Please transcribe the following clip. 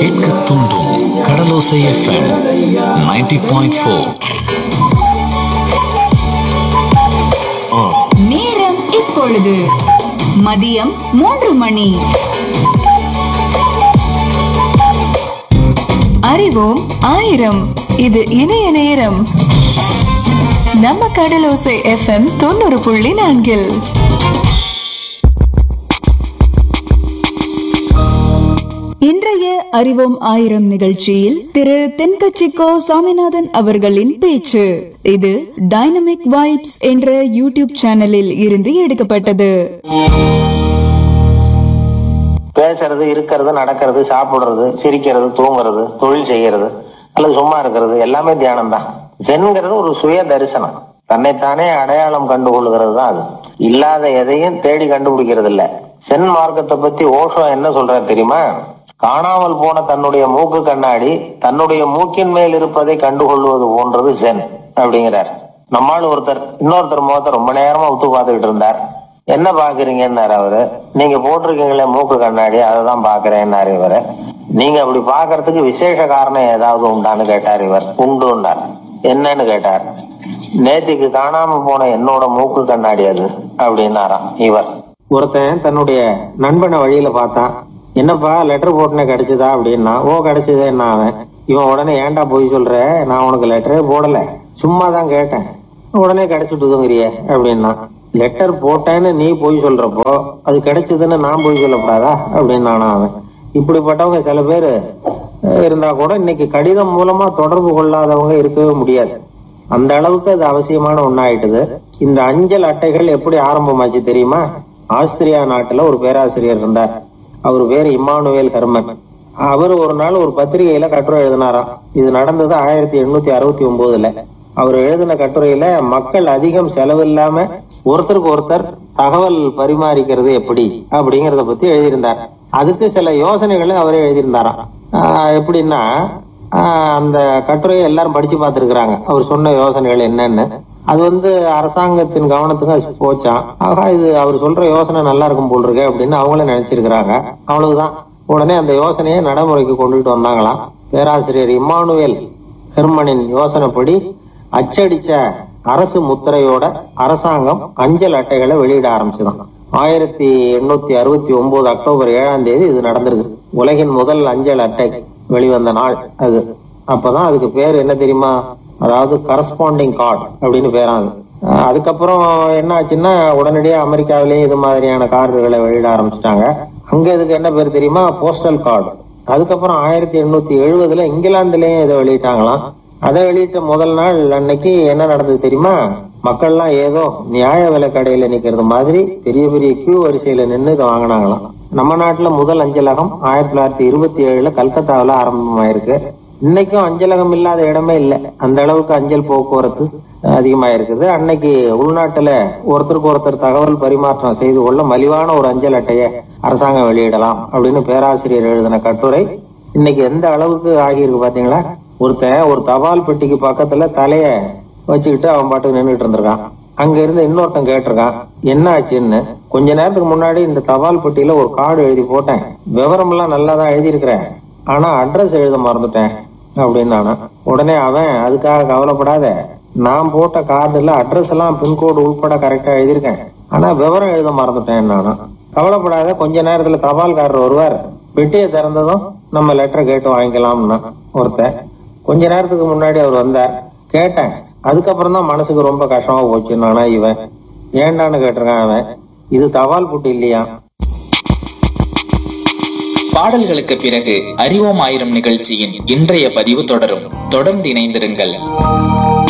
கேட்க தூண்டும் கடலோசை FM 90.4 point four நேரம் இப்பொழுது மதியம் மூன்று மணி அறிவோம் ஆயிரம் இது இணைய நேரம் நம்ம கடலோசை எஃப்எம் தொண்ணூறு புள்ளி நான்கில் இன்றைய அறிவோம் ஆயிரம் நிகழ்ச்சியில் திரு தென்கட்சிக்கோ சாமிநாதன் அவர்களின் பேச்சு இது டைனமிக் வைப்ஸ் என்ற யூடியூப் சேனலில் இருந்து எடுக்கப்பட்டது பேசுறது இருக்கிறது நடக்கிறது சாப்பிடுறது சிரிக்கிறது தூங்குறது தொழில் செய்யறது அல்லது சும்மா இருக்கிறது எல்லாமே தியானம் தான் ஜென்ங்கிறது ஒரு சுய தரிசனம் தன்னைத்தானே அடையாளம் கண்டுகொள்கிறது தான் அது இல்லாத எதையும் தேடி கண்டுபிடிக்கிறது இல்ல சென் மார்க்கத்தை பத்தி ஓஷோ என்ன சொல்றாரு தெரியுமா காணாமல் போன தன்னுடைய மூக்கு கண்ணாடி தன்னுடைய மூக்கின் மேல் இருப்பதை கண்டுகொள்வது போன்றது சென் அப்படிங்கிறார் நம்மால் ஒருத்தர் இன்னொருத்தர் முகத்தை ரொம்ப நேரமா உத்து பார்த்துக்கிட்டு இருந்தார் என்ன பாக்குறீங்கன்னாரு அவரு நீங்க போட்டிருக்கீங்களே மூக்கு கண்ணாடி அதை தான் பாக்குறேன்னாரு இவரு நீங்க அப்படி பாக்குறதுக்கு விசேஷ காரணம் ஏதாவது உண்டான்னு கேட்டார் இவர் உண்டுன்னார் என்னன்னு கேட்டார் நேத்திக்கு காணாம போன என்னோட மூக்கு கண்ணாடி அது அப்படின்னாராம் இவர் ஒருத்தன் தன்னுடைய நண்பனை வழியில பார்த்தான் என்னப்பா லெட்டர் போட்டுனே கிடைச்சதா அப்படின்னா ஓ கிடைச்சதேன்னா அவன் இவன் உடனே ஏன்டா போய் சொல்ற நான் உனக்கு லெட்டரே போடல சும்மா தான் கேட்டேன் உடனே கிடைச்சிட்டுதுங்கிறிய அப்படின்னா லெட்டர் போட்டேன்னு நீ போய் சொல்றப்போ அது கிடைச்சதுன்னு நான் போய் சொல்லக்கூடாதா அப்படின்னு நானா அவன் இப்படிப்பட்டவங்க சில பேர் இருந்தா கூட இன்னைக்கு கடிதம் மூலமா தொடர்பு கொள்ளாதவங்க இருக்கவே முடியாது அந்த அளவுக்கு அது அவசியமான ஒண்ணாயிட்டுது இந்த அஞ்சல் அட்டைகள் எப்படி ஆரம்பமாச்சு தெரியுமா ஆஸ்திரியா நாட்டுல ஒரு பேராசிரியர் இருந்தார் அவர் பேரு இம்மானுவேல் ஹெர்மன் அவர் ஒரு நாள் ஒரு பத்திரிகையில கட்டுரை எழுதினாராம் இது நடந்தது ஆயிரத்தி எண்ணூத்தி அறுபத்தி ஒன்பதுல அவர் எழுதின கட்டுரையில மக்கள் அதிகம் செலவில்லாம ஒருத்தருக்கு ஒருத்தர் தகவல் பரிமாறிக்கிறது எப்படி அப்படிங்கறத பத்தி எழுதியிருந்தார் அதுக்கு சில யோசனைகளை அவரே எழுதியிருந்தாராம் ஆஹ் எப்படின்னா ஆஹ் அந்த கட்டுரையை எல்லாரும் படிச்சு பார்த்திருக்கிறாங்க அவர் சொன்ன யோசனைகள் என்னன்னு அது வந்து அரசாங்கத்தின் கவனத்துக்கு அது போச்சாம் ஆகா இது அவர் சொல்ற யோசனை நல்லா இருக்கும் போல் இருக்கு அப்படின்னு அவங்களே நினைச்சிருக்கிறாங்க அவ்வளவுதான் உடனே அந்த யோசனையை நடைமுறைக்கு கொண்டுட்டு வந்தாங்களாம் பேராசிரியர் இம்மானுவேல் ஹெர்மனின் யோசனைப்படி அச்சடிச்ச அரசு முத்திரையோட அரசாங்கம் அஞ்சல் அட்டைகளை வெளியிட ஆரம்பிச்சுதான் ஆயிரத்தி எண்ணூத்தி அறுபத்தி ஒன்பது அக்டோபர் ஏழாம் தேதி இது நடந்திருக்கு உலகின் முதல் அஞ்சல் அட்டை வெளிவந்த நாள் அது அப்பதான் அதுக்கு பேர் என்ன தெரியுமா அதாவது கரஸ்பாண்டிங் கார்டு அப்படின்னு பேராம் அது அஹ் அதுக்கப்புறம் என்ன ஆச்சுன்னா உடனடியா அமெரிக்காவிலேயே இது மாதிரியான கார்டுகளை வெளியிட ஆரம்பிச்சிட்டாங்க அங்க இதுக்கு என்ன பேர் தெரியுமா போஸ்டல் கார்டு அதுக்கப்புறம் ஆயிரத்தி எண்ணூத்தி எழுபதுல இங்கிலாந்துலயும் இதை வெளியிட்டாங்களாம் அதை வெளியிட்ட முதல் நாள் அன்னைக்கு என்ன நடந்தது தெரியுமா மக்கள்லாம் ஏதோ நியாய விலை கடையில நிக்கிறது மாதிரி பெரிய பெரிய கியூ வரிசையில நின்று இதை வாங்கினாங்களாம் நம்ம நாட்டுல முதல் அஞ்சலகம் ஆயிரத்தி தொள்ளாயிரத்தி இருபத்தி ஏழுல கல்கத்தாவில ஆரம்பமாயிருக்கு இன்னைக்கும் அஞ்சலகம் இல்லாத இடமே இல்லை அந்த அளவுக்கு அஞ்சல் போக்குவரத்து அதிகமா இருக்குது அன்னைக்கு உள்நாட்டுல ஒருத்தருக்கு ஒருத்தர் தகவல் பரிமாற்றம் செய்து கொள்ள மலிவான ஒரு அஞ்சல் அட்டையை அரசாங்கம் வெளியிடலாம் அப்படின்னு பேராசிரியர் எழுதின கட்டுரை இன்னைக்கு எந்த அளவுக்கு ஆகியிருக்கு பாத்தீங்களா ஒருத்தன் ஒரு தபால் பெட்டிக்கு பக்கத்துல தலைய வச்சுக்கிட்டு அவன் பாட்டுக்கு நின்றுட்டு இருந்திருக்கான் அங்க இருந்து இன்னொருத்தன் கேட்டிருக்கான் என்ன ஆச்சுன்னு கொஞ்ச நேரத்துக்கு முன்னாடி இந்த தபால் பெட்டியில ஒரு கார்டு எழுதி போட்டேன் விவரம் எல்லாம் நல்லா தான் எழுதியிருக்கிறேன் ஆனா அட்ரஸ் எழுத மறந்துட்டேன் அப்படின்னு உடனே அவன் அதுக்காக கவலைப்படாத நான் போட்ட கார்டுல அட்ரஸ் எல்லாம் பின்கோடு உள்பட கரெக்டா எழுதியிருக்கேன் ஆனா விவரம் எழுத மறந்துட்டேன் நானும் கவலைப்படாத கொஞ்ச நேரத்துல தபால்காரர் வருவார் பெட்டியை திறந்ததும் நம்ம லெட்டர் கேட்டு வாங்கிக்கலாம்னா ஒருத்தன் கொஞ்ச நேரத்துக்கு முன்னாடி அவர் வந்தார் கேட்டேன் அதுக்கப்புறம் தான் மனசுக்கு ரொம்ப கஷ்டமா போச்சு நானா இவன் ஏண்டான்னு கேட்டிருக்கான் அவன் இது தபால் புட்டு இல்லையா பாடல்களுக்கு பிறகு அறிவோம் ஆயிரம் நிகழ்ச்சியின் இன்றைய பதிவு தொடரும் தொடர்ந்து இணைந்திருங்கள்